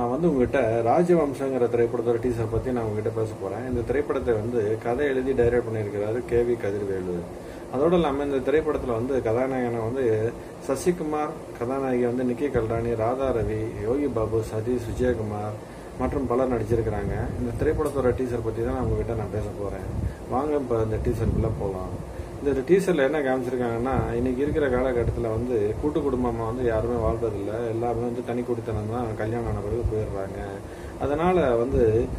நான் வந்து உங்ககிட்ட ராஜவம்சங்கிற திரைப்படத்தோட டீசர் பத்தி நான் உங்ககிட்ட பேச போறேன் இந்த திரைப்படத்தை வந்து கதை எழுதி டைரக்ட் பண்ணியிருக்கிறாரு கே வி கதிர்வேலு அதோட இல்லாமல் இந்த திரைப்படத்தில் வந்து கதாநாயகனை வந்து சசிகுமார் கதாநாயகி வந்து நிக்கி கல்ராணி ராதா ரவி யோகி பாபு சதீஷ் விஜயகுமார் மற்றும் பலர் நடிச்சிருக்கிறாங்க இந்த திரைப்படத்தோட டீசர் பற்றி தான் நான் உங்ககிட்ட நான் பேச போகிறேன் வாங்க இப்போ இந்த டீசருக்குள்ளே போகலாம் இந்த டீசரில் என்ன காமிச்சிருக்காங்கன்னா இன்னைக்கு இருக்கிற காலகட்டத்தில் வந்து கூட்டு குடும்பமாக வந்து யாருமே வாழ்றதில்ல எல்லாமே வந்து தனி குடித்தனம் தான் கல்யாணம் ஆன பிறகு போயிடுறாங்க அதனால் வந்து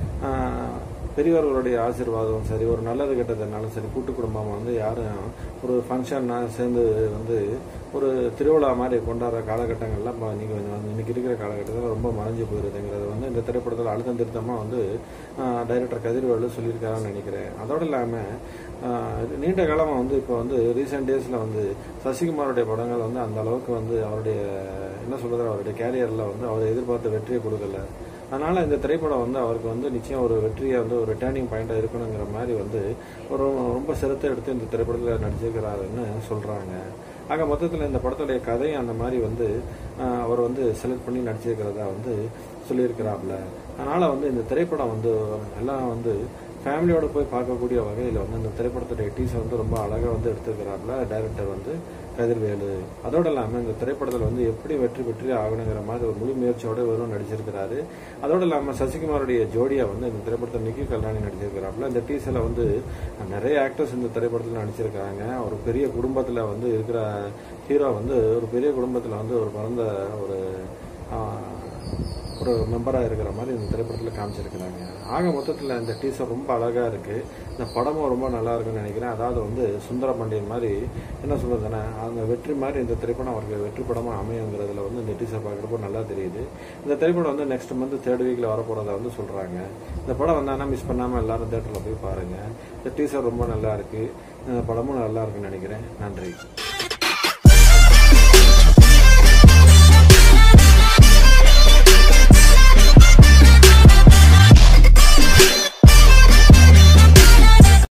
ஆஹ், பெரியவர்களுடைய ஆசீர்வாதம் சரி ஒரு நல்லது கெட்டதுனாலும் சரி கூட்டு குடும்பம் வந்து யாரும் ஒரு ஃபங்க்ஷன்னா சேர்ந்து வந்து ஒரு திருவிழா மாதிரி கொண்டாடுற காலகட்டங்கள்லாம் இப்போ இன்னைக்கு வந்து இன்னைக்கு இருக்கிற காலகட்டத்தில் ரொம்ப மறைஞ்சு போயிருதுங்கிறது வந்து இந்த திரைப்படத்தில் அழுத்தம் திருத்தமாக வந்து டைரக்டர் கதிர்வேலு சொல்லியிருக்காருன்னு நினைக்கிறேன் அதோட இல்லாமல் நீண்ட காலமாக வந்து இப்போ வந்து ரீசெண்ட் டேஸில் வந்து சசிகுமாருடைய படங்கள் வந்து அந்த அளவுக்கு வந்து அவருடைய என்ன சொல்றது அவருடைய கேரியரில் வந்து அவர் எதிர்பார்த்த வெற்றியை கொடுக்கல அதனால இந்த திரைப்படம் வந்து அவருக்கு வந்து நிச்சயம் ஒரு வெற்றியை வந்து ஒரு டேர்னிங் பாயிண்டாக இருக்கணுங்கிற மாதிரி வந்து ஒரு ரொம்ப சிரத்தை எடுத்து இந்த திரைப்படத்தில் நடிச்சிருக்கிறாருன்னு சொல்றாங்க ஆக மொத்தத்தில் இந்த படத்துடைய கதை அந்த மாதிரி வந்து ஆஹ், அவர் வந்து செலக்ட் பண்ணி நடிச்சிருக்கிறதா வந்து சொல்லியிருக்கிறாப்புல அதனால வந்து இந்த திரைப்படம் வந்து எல்லாம் வந்து ஃபேமிலியோட போய் பார்க்கக்கூடிய வகையில் வந்து இந்த திரைப்படத்துடைய டீசர் வந்து ரொம்ப அழகாக வந்து எடுத்துக்கிறாப்புல டைரக்டர் வந்து கதிர்வேலு அதோட இல்லாமல் இந்த திரைப்படத்தில் வந்து எப்படி வெற்றி பெற்று ஆகணுங்கிற மாதிரி ஒரு முழு முயற்சியோட வெறும் நடிச்சிருக்கிறாரு அதோட இல்லாமல் சசிகுமாருடைய ஜோடியா வந்து இந்த திரைப்படத்தில் நிக்கி கல்ராணி நடிச்சிருக்கிறாப்புல இந்த டீசரில் வந்து நிறைய ஆக்டர்ஸ் இந்த திரைப்படத்தில் நடிச்சிருக்காங்க ஒரு பெரிய குடும்பத்தில் வந்து இருக்கிற ஹீரோ வந்து ஒரு பெரிய குடும்பத்தில் வந்து ஒரு பிறந்த ஒரு ஆஹ், ஒரு மெம்பராக இருக்கிற மாதிரி இந்த திரைப்படத்தில் காமிச்சிருக்கிறாங்க ஆக மொத்தத்தில் இந்த டீசர் ரொம்ப அழகாக இருக்குது இந்த படமும் ரொம்ப நல்லா இருக்குன்னு நினைக்கிறேன் அதாவது வந்து சுந்தர பாண்டியன் மாதிரி என்ன சொல்றதுன்னா அந்த வெற்றி மாதிரி இந்த திரைப்படம் அவருக்கு வெற்றி படமாக அமையுங்கிறதுல வந்து இந்த டீசர் பார்க்குறப்போ நல்லா தெரியுது இந்த திரைப்படம் வந்து நெக்ஸ்ட் மந்த் தேர்ட் வீக்கில் வரப்போகிறத வந்து சொல்கிறாங்க இந்த படம் வந்தாங்கன்னா மிஸ் பண்ணாமல் எல்லாரும் தேட்டரில் போய் பாருங்கள் இந்த டீசர் ரொம்ப நல்லா இருக்குது இந்த படமும் நல்லா இருக்குன்னு நினைக்கிறேன் நன்றி